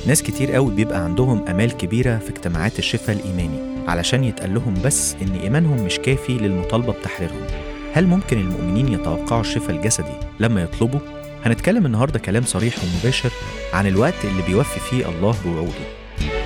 ناس كتير قوي بيبقى عندهم آمال كبيرة في اجتماعات الشفاء الإيماني علشان يتقال لهم بس إن إيمانهم مش كافي للمطالبة بتحريرهم هل ممكن المؤمنين يتوقعوا الشفاء الجسدي لما يطلبوا؟ هنتكلم النهاردة كلام صريح ومباشر عن الوقت اللي بيوفي فيه الله بوعوده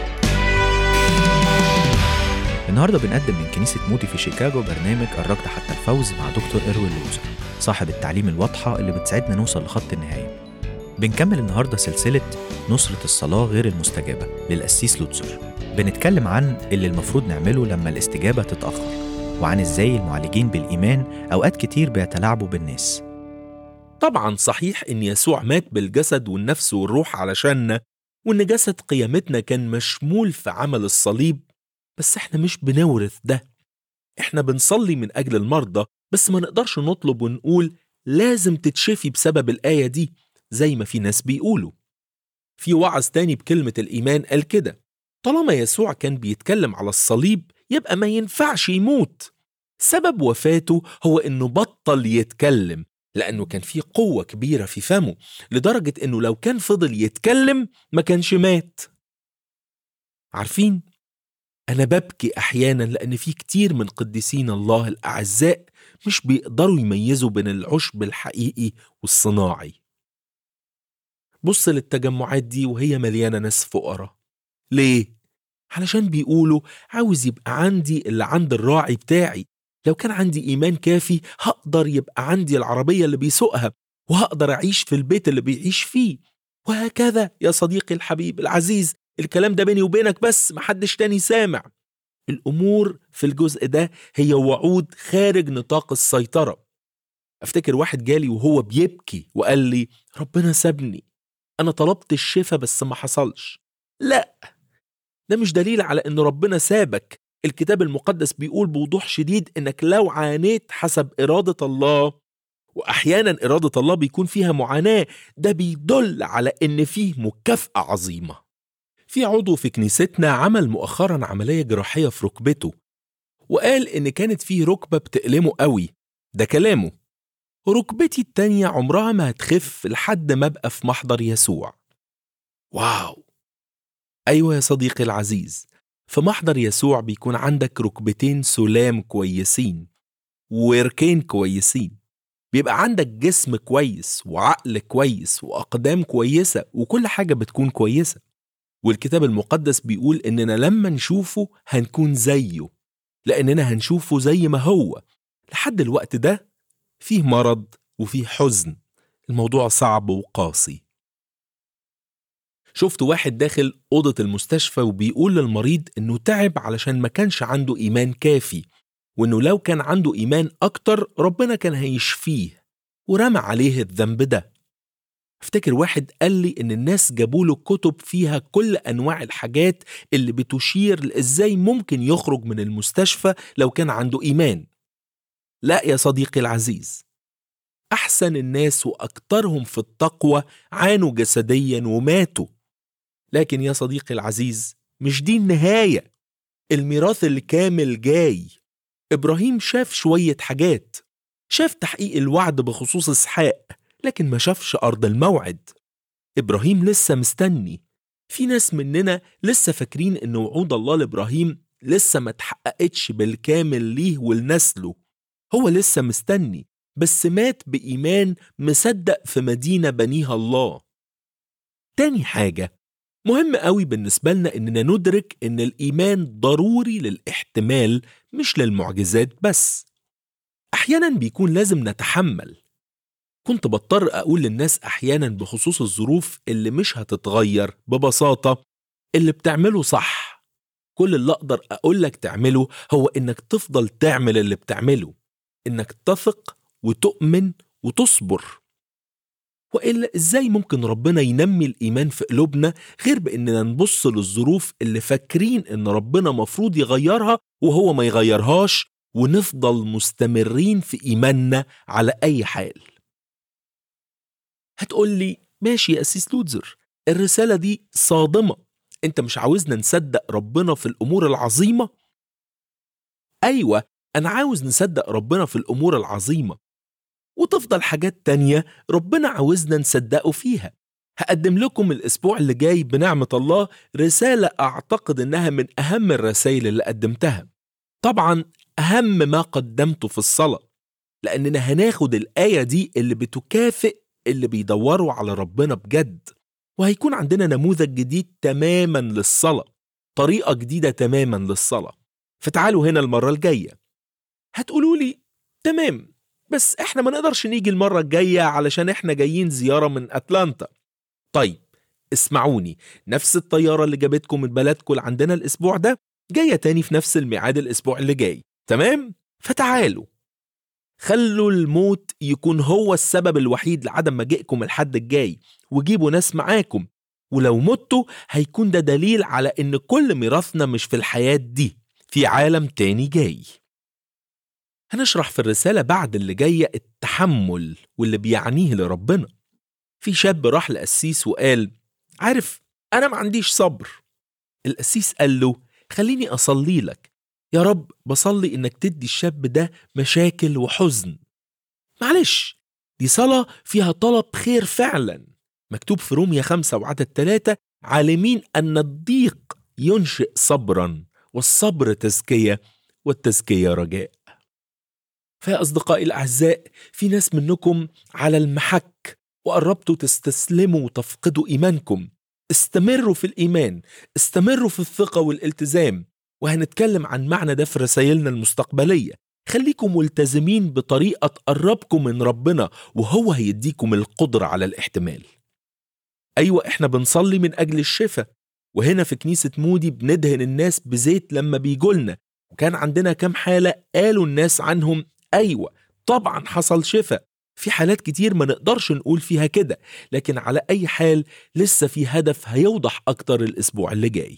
النهارده بنقدم من كنيسة مودي في شيكاغو برنامج الركض حتى الفوز مع دكتور إروين لوزر صاحب التعليم الواضحة اللي بتساعدنا نوصل لخط النهاية بنكمل النهارده سلسلة نصرة الصلاة غير المستجابة للقسيس لوتسر بنتكلم عن اللي المفروض نعمله لما الاستجابة تتأخر وعن ازاي المعالجين بالإيمان أوقات كتير بيتلاعبوا بالناس طبعا صحيح إن يسوع مات بالجسد والنفس والروح علشاننا وإن جسد قيامتنا كان مشمول في عمل الصليب بس إحنا مش بنورث ده إحنا بنصلي من أجل المرضى بس ما نقدرش نطلب ونقول لازم تتشفي بسبب الآية دي زي ما في ناس بيقولوا في وعظ تاني بكلمة الإيمان قال كده طالما يسوع كان بيتكلم على الصليب يبقى ما ينفعش يموت سبب وفاته هو إنه بطل يتكلم لأنه كان في قوة كبيرة في فمه لدرجة إنه لو كان فضل يتكلم ما كانش مات عارفين أنا ببكي أحيانا لأن في كتير من قديسين الله الأعزاء مش بيقدروا يميزوا بين العشب الحقيقي والصناعي بص للتجمعات دي وهي مليانة ناس فقراء ليه؟ علشان بيقولوا عاوز يبقى عندي اللي عند الراعي بتاعي لو كان عندي إيمان كافي هقدر يبقى عندي العربية اللي بيسوقها وهقدر أعيش في البيت اللي بيعيش فيه وهكذا يا صديقي الحبيب العزيز الكلام ده بيني وبينك بس محدش تاني سامع الأمور في الجزء ده هي وعود خارج نطاق السيطرة أفتكر واحد جالي وهو بيبكي وقال لي ربنا سابني أنا طلبت الشفاء بس ما حصلش لا ده مش دليل على إن ربنا سابك الكتاب المقدس بيقول بوضوح شديد إنك لو عانيت حسب إرادة الله وأحيانا إرادة الله بيكون فيها معاناة ده بيدل على إن فيه مكافأة عظيمة في عضو في كنيستنا عمل مؤخرا عملية جراحية في ركبته وقال إن كانت فيه ركبة بتألمه قوي ده كلامه ركبتي التانية عمرها ما هتخف لحد ما أبقى في محضر يسوع واو أيوة يا صديقي العزيز في محضر يسوع بيكون عندك ركبتين سلام كويسين ووركين كويسين بيبقى عندك جسم كويس وعقل كويس وأقدام كويسة وكل حاجة بتكون كويسة والكتاب المقدس بيقول إننا لما نشوفه هنكون زيه لأننا هنشوفه زي ما هو لحد الوقت ده فيه مرض وفيه حزن الموضوع صعب وقاسي شفت واحد داخل أوضة المستشفى وبيقول للمريض إنه تعب علشان ما كانش عنده إيمان كافي وإنه لو كان عنده إيمان أكتر ربنا كان هيشفيه ورمى عليه الذنب ده افتكر واحد قال لي إن الناس جابوا له كتب فيها كل أنواع الحاجات اللي بتشير لإزاي ممكن يخرج من المستشفى لو كان عنده إيمان لا يا صديقي العزيز أحسن الناس وأكثرهم في التقوى عانوا جسديا وماتوا لكن يا صديقي العزيز مش دي النهاية الميراث الكامل جاي إبراهيم شاف شوية حاجات شاف تحقيق الوعد بخصوص إسحاق لكن ما شافش أرض الموعد إبراهيم لسه مستني في ناس مننا لسه فاكرين إن وعود الله لإبراهيم لسه ما اتحققتش بالكامل ليه ولنسله هو لسه مستني بس مات بإيمان مصدق في مدينة بنيها الله تاني حاجة مهم قوي بالنسبة لنا إننا ندرك إن الإيمان ضروري للاحتمال مش للمعجزات بس أحيانا بيكون لازم نتحمل كنت بضطر أقول للناس أحيانا بخصوص الظروف اللي مش هتتغير ببساطة اللي بتعمله صح كل اللي أقدر أقول لك تعمله هو إنك تفضل تعمل اللي بتعمله إنك تثق وتؤمن وتصبر وإلا إزاي ممكن ربنا ينمي الإيمان في قلوبنا غير بإننا نبص للظروف اللي فاكرين إن ربنا مفروض يغيرها وهو ما يغيرهاش ونفضل مستمرين في إيماننا على أي حال هتقول لي ماشي يا أسيس لوتزر الرسالة دي صادمة أنت مش عاوزنا نصدق ربنا في الأمور العظيمة؟ أيوة أنا عاوز نصدق ربنا في الأمور العظيمة وتفضل حاجات تانية ربنا عاوزنا نصدقه فيها هقدم لكم الأسبوع اللي جاي بنعمة الله رسالة أعتقد إنها من أهم الرسائل اللي قدمتها طبعا أهم ما قدمته في الصلاة لأننا هناخد الآية دي اللي بتكافئ اللي بيدوروا على ربنا بجد وهيكون عندنا نموذج جديد تماما للصلاة طريقة جديدة تماما للصلاة فتعالوا هنا المرة الجاية هتقولوا لي تمام بس احنا ما نقدرش نيجي المرة الجاية علشان احنا جايين زيارة من أتلانتا طيب اسمعوني نفس الطيارة اللي جابتكم من بلدكم عندنا الأسبوع ده جاية تاني في نفس الميعاد الأسبوع اللي جاي تمام؟ فتعالوا خلوا الموت يكون هو السبب الوحيد لعدم مجيئكم الحد الجاي وجيبوا ناس معاكم ولو متوا هيكون ده دليل على ان كل ميراثنا مش في الحياة دي في عالم تاني جاي هنشرح في الرسالة بعد اللي جاية التحمل واللي بيعنيه لربنا في شاب راح لقسيس وقال عارف أنا ما عنديش صبر القسيس قال له خليني أصلي لك يا رب بصلي إنك تدي الشاب ده مشاكل وحزن معلش دي صلاة فيها طلب خير فعلا مكتوب في رومية خمسة وعدد ثلاثة عالمين أن الضيق ينشئ صبرا والصبر تزكية والتزكية رجاء فيا أصدقائي الأعزاء في ناس منكم على المحك وقربتوا تستسلموا وتفقدوا إيمانكم استمروا في الإيمان استمروا في الثقة والالتزام وهنتكلم عن معنى ده في رسائلنا المستقبلية خليكم ملتزمين بطريقة تقربكم من ربنا وهو هيديكم القدرة على الاحتمال أيوة إحنا بنصلي من أجل الشفاء وهنا في كنيسة مودي بندهن الناس بزيت لما بيجولنا وكان عندنا كام حالة قالوا الناس عنهم أيوة طبعا حصل شفاء في حالات كتير ما نقدرش نقول فيها كده لكن على أي حال لسه في هدف هيوضح أكتر الأسبوع اللي جاي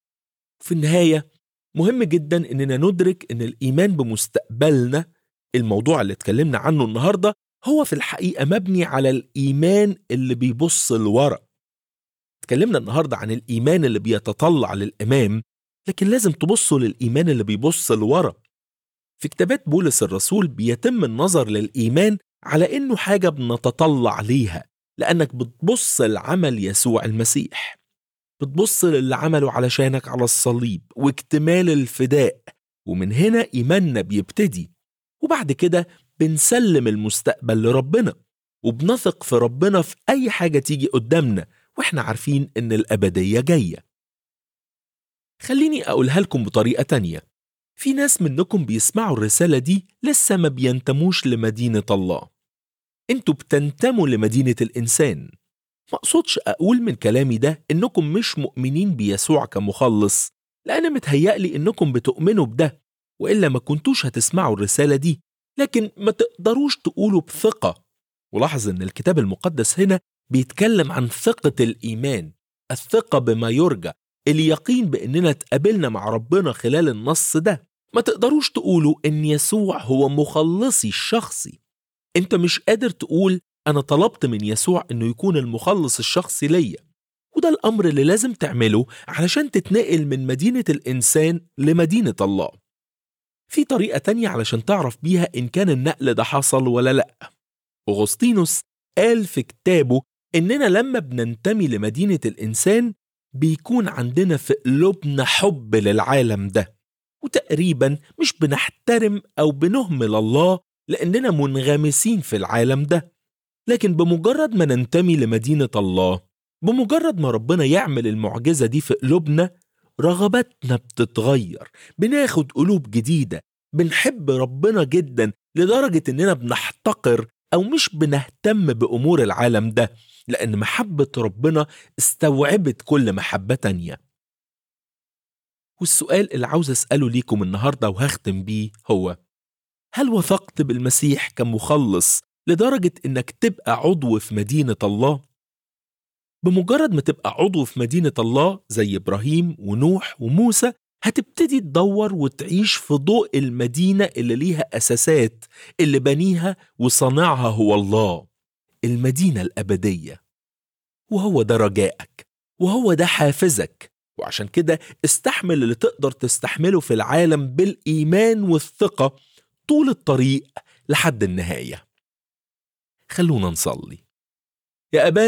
في النهاية مهم جدا إننا ندرك إن الإيمان بمستقبلنا الموضوع اللي اتكلمنا عنه النهاردة هو في الحقيقة مبني على الإيمان اللي بيبص لورا اتكلمنا النهاردة عن الإيمان اللي بيتطلع للأمام لكن لازم تبصوا للإيمان اللي بيبص لورا في كتابات بولس الرسول بيتم النظر للإيمان على إنه حاجة بنتطلع ليها لأنك بتبص لعمل يسوع المسيح بتبص للي عمله علشانك على الصليب واكتمال الفداء ومن هنا إيماننا بيبتدي وبعد كده بنسلم المستقبل لربنا وبنثق في ربنا في أي حاجة تيجي قدامنا وإحنا عارفين إن الأبدية جاية خليني أقولها لكم بطريقة تانية في ناس منكم بيسمعوا الرسالة دي لسه ما بينتموش لمدينة الله انتوا بتنتموا لمدينة الإنسان ما أقصدش أقول من كلامي ده إنكم مش مؤمنين بيسوع كمخلص لأن متهيألي إنكم بتؤمنوا بده وإلا ما كنتوش هتسمعوا الرسالة دي لكن ما تقدروش تقولوا بثقة ولاحظ إن الكتاب المقدس هنا بيتكلم عن ثقة الإيمان الثقة بما يرجى اليقين بإننا اتقابلنا مع ربنا خلال النص ده ما تقدروش تقولوا إن يسوع هو مخلصي الشخصي أنت مش قادر تقول أنا طلبت من يسوع إنه يكون المخلص الشخصي ليا وده الأمر اللي لازم تعمله علشان تتنقل من مدينة الإنسان لمدينة الله في طريقة تانية علشان تعرف بيها إن كان النقل ده حصل ولا لأ أغسطينوس قال في كتابه إننا لما بننتمي لمدينة الإنسان بيكون عندنا في قلوبنا حب للعالم ده وتقريبا مش بنحترم أو بنهمل الله لأننا منغمسين في العالم ده لكن بمجرد ما ننتمي لمدينة الله بمجرد ما ربنا يعمل المعجزة دي في قلوبنا رغباتنا بتتغير بناخد قلوب جديدة بنحب ربنا جدا لدرجة إننا بنحتقر أو مش بنهتم بأمور العالم ده لأن محبة ربنا استوعبت كل محبة تانية والسؤال اللي عاوز أسأله ليكم النهاردة وهختم بيه هو هل وثقت بالمسيح كمخلص لدرجة إنك تبقى عضو في مدينة الله؟ بمجرد ما تبقى عضو في مدينة الله زي إبراهيم ونوح وموسى هتبتدي تدور وتعيش في ضوء المدينة اللي ليها أساسات اللي بنيها وصانعها هو الله المدينة الأبدية وهو ده رجائك وهو ده حافزك وعشان كده استحمل اللي تقدر تستحمله في العالم بالإيمان والثقة طول الطريق لحد النهاية خلونا نصلي يا أبانا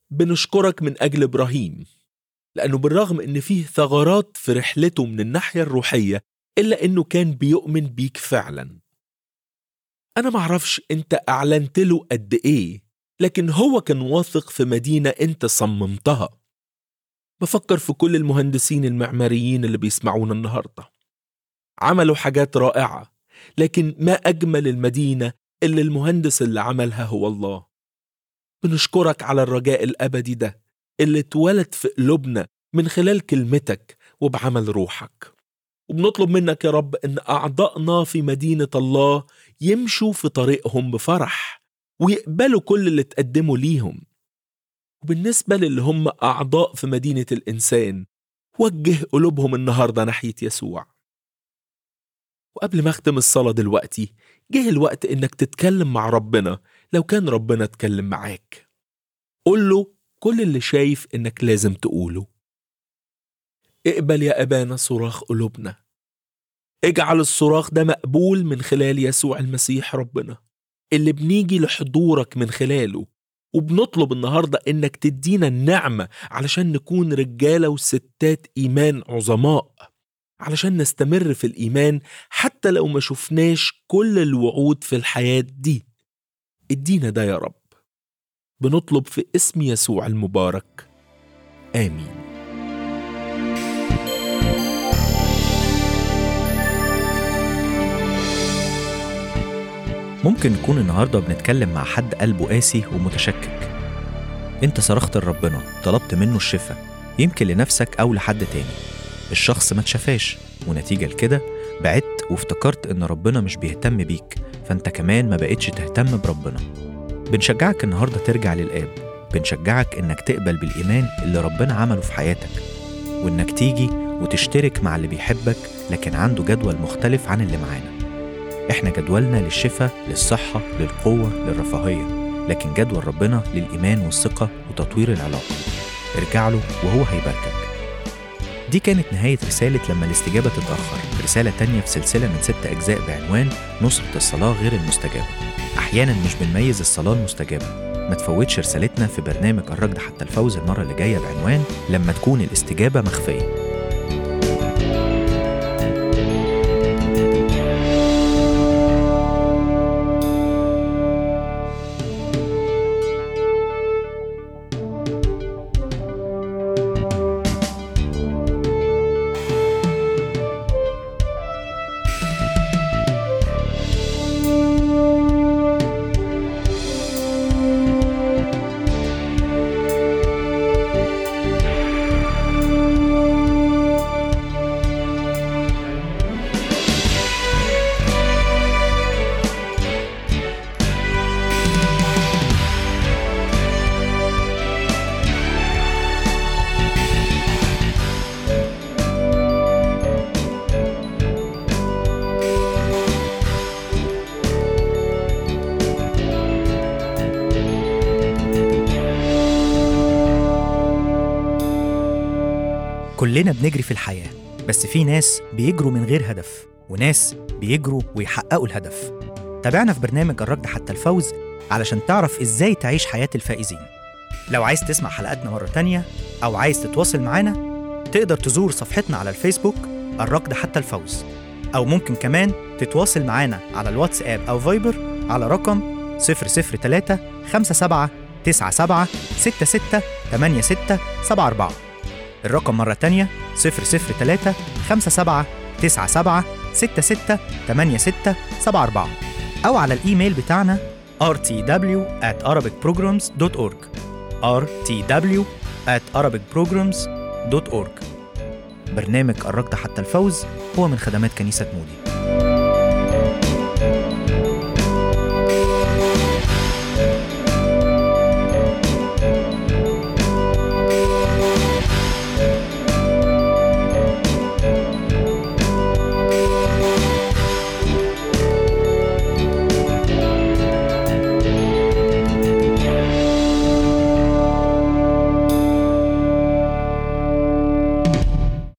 بنشكرك من أجل إبراهيم لأنه بالرغم إن فيه ثغرات في رحلته من الناحية الروحية إلا إنه كان بيؤمن بيك فعلا أنا معرفش أنت أعلنت له قد إيه لكن هو كان واثق في مدينة أنت صممتها بفكر في كل المهندسين المعماريين اللي بيسمعونا النهاردة عملوا حاجات رائعة لكن ما أجمل المدينة اللي المهندس اللي عملها هو الله بنشكرك على الرجاء الأبدي ده اللي اتولد في قلوبنا من خلال كلمتك وبعمل روحك وبنطلب منك يا رب ان اعضائنا في مدينه الله يمشوا في طريقهم بفرح ويقبلوا كل اللي تقدموا ليهم وبالنسبه للي هم اعضاء في مدينه الانسان وجه قلوبهم النهارده ناحيه يسوع وقبل ما اختم الصلاه دلوقتي جه الوقت انك تتكلم مع ربنا لو كان ربنا اتكلم معاك قول له كل اللي شايف انك لازم تقوله اقبل يا ابانا صراخ قلوبنا اجعل الصراخ ده مقبول من خلال يسوع المسيح ربنا اللي بنيجي لحضورك من خلاله وبنطلب النهاردة إنك تدينا النعمة علشان نكون رجالة وستات إيمان عظماء علشان نستمر في الإيمان حتى لو ما شفناش كل الوعود في الحياة دي ادينا ده يا رب بنطلب في اسم يسوع المبارك آمين ممكن نكون النهاردة بنتكلم مع حد قلبه قاسي ومتشكك انت صرخت لربنا طلبت منه الشفاء يمكن لنفسك أو لحد تاني الشخص ما اتشفاش ونتيجة لكده بعدت وافتكرت ان ربنا مش بيهتم بيك فانت كمان ما بقتش تهتم بربنا بنشجعك النهاردة ترجع للآب بنشجعك انك تقبل بالإيمان اللي ربنا عمله في حياتك وانك تيجي وتشترك مع اللي بيحبك لكن عنده جدول مختلف عن اللي معانا احنا جدولنا للشفاء للصحة للقوة للرفاهية لكن جدول ربنا للإيمان والثقة وتطوير العلاقة ارجع له وهو هيباركك دي كانت نهاية رسالة لما الاستجابة تتأخر رسالة تانية في سلسلة من ست أجزاء بعنوان نصرة الصلاة غير المستجابة أحيانا مش بنميز الصلاة المستجابة ما تفوتش رسالتنا في برنامج الركض حتى الفوز المرة اللي جاية بعنوان لما تكون الاستجابة مخفية كلنا بنجري في الحياة بس في ناس بيجروا من غير هدف وناس بيجروا ويحققوا الهدف تابعنا في برنامج الركض حتى الفوز علشان تعرف ازاي تعيش حياة الفائزين لو عايز تسمع حلقاتنا مرة تانية أو عايز تتواصل معانا تقدر تزور صفحتنا على الفيسبوك الركض حتى الفوز أو ممكن كمان تتواصل معانا على الواتساب أو فايبر على رقم 003 57 97 66 86 74 الرقم مرة تانية 003 57 97 66 86 74 أو على الإيميل بتاعنا rtw at arabicprograms.org rtw at arabicprograms.org برنامج الركض حتى الفوز هو من خدمات كنيسة مودي